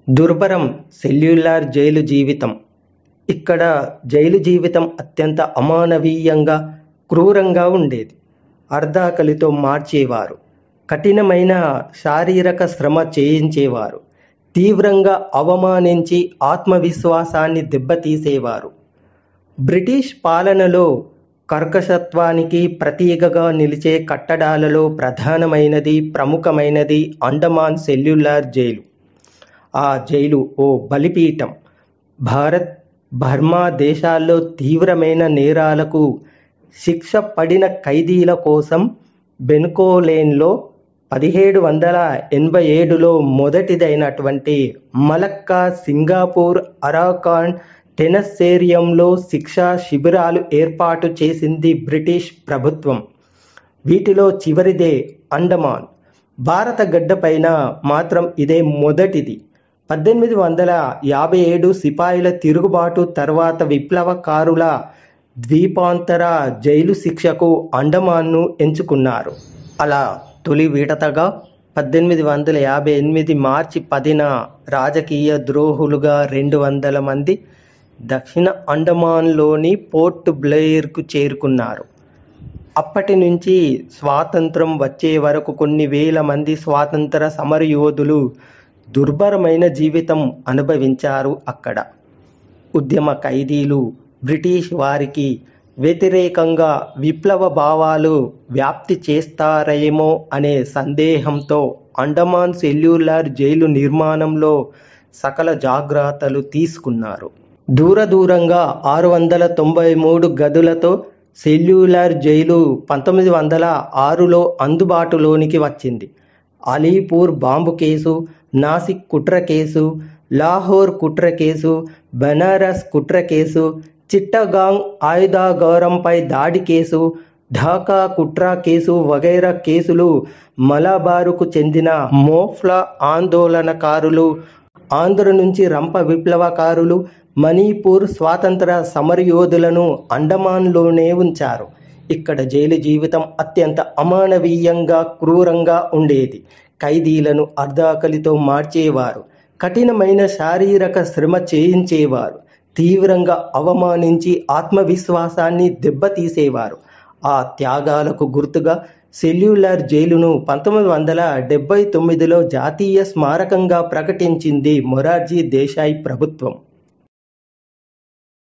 దుర్భరం cellular jail జీవితం ఇక్కడ jail జీవితం అత్యంత అమానవీయంగా క్రూరంగా ఉండేది అర్ధాకలితో మార్చేవారు కఠినమైన శారీరక శ్రమ చేయించేవారు తీవ్రంగా అవమానించి ఆత్మవిశ్వాసాన్ని దెబ్బతీసేవారు బ్రిటిష్ పాలనలో కర్కశత్వానికి ప్రతీకగా నిలిచే కట్టడాలలో ప్రధానమైనది ప్రముఖమైనది అండమాన్ సెల్యులార్ జైలు ఆ జైలు ఓ బలిపీఠం భారత్ బర్మా దేశాల్లో తీవ్రమైన నేరాలకు శిక్ష పడిన ఖైదీల కోసం బెన్కోలేన్లో పదిహేడు వందల ఎనభై ఏడులో మొదటిదైనటువంటి మలక్కా సింగపూర్ అరాకాన్ టెనస్సేరియంలో శిక్షా శిబిరాలు ఏర్పాటు చేసింది బ్రిటిష్ ప్రభుత్వం వీటిలో చివరిదే అండమాన్ భారత గడ్డపైన మాత్రం ఇదే మొదటిది పద్దెనిమిది వందల యాభై ఏడు సిపాయిల తిరుగుబాటు తర్వాత విప్లవకారుల ద్వీపాంతర జైలు శిక్షకు అండమాన్ను ఎంచుకున్నారు అలా తొలి విడతగా పద్దెనిమిది వందల యాభై ఎనిమిది మార్చి పదిన రాజకీయ ద్రోహులుగా రెండు వందల మంది దక్షిణ అండమాన్లోని పోర్ట్ బ్లెయిర్కు చేరుకున్నారు అప్పటి నుంచి స్వాతంత్రం వచ్చే వరకు కొన్ని వేల మంది స్వాతంత్ర సమరయోధులు దుర్భరమైన జీవితం అనుభవించారు అక్కడ ఉద్యమ ఖైదీలు బ్రిటిష్ వారికి వ్యతిరేకంగా విప్లవ భావాలు వ్యాప్తి చేస్తారేమో అనే సందేహంతో అండమాన్ సెల్యులార్ జైలు నిర్మాణంలో సకల జాగ్రత్తలు తీసుకున్నారు దూర దూరంగా ఆరు వందల తొంభై మూడు గదులతో సెల్యులార్ జైలు పంతొమ్మిది వందల ఆరులో అందుబాటులోనికి వచ్చింది అలీపూర్ బాంబు కేసు నాసిక్ కుట్ర కేసు లాహోర్ కుట్ర కేసు బనారస్ కుట్ర కేసు చిట్టగాంగ్ ఆయుధాగారంపై దాడి కేసు ఢాకా కుట్ర కేసు వగైరా కేసులు మలబారుకు చెందిన మోఫ్లా ఆందోళనకారులు ఆంధ్ర నుంచి రంప విప్లవకారులు మణిపూర్ స్వాతంత్ర సమరయోధులను అండమాన్లోనే ఉంచారు ఇక్కడ జైలు జీవితం అత్యంత అమానవీయంగా క్రూరంగా ఉండేది ఖైదీలను అర్ధాకలితో మార్చేవారు కఠినమైన శారీరక శ్రమ చేయించేవారు తీవ్రంగా అవమానించి ఆత్మవిశ్వాసాన్ని దెబ్బతీసేవారు ఆ త్యాగాలకు గుర్తుగా సెల్యులార్ జైలును పంతొమ్మిది వందల డెబ్బై తొమ్మిదిలో జాతీయ స్మారకంగా ప్రకటించింది మొరార్జీ దేశాయ్ ప్రభుత్వం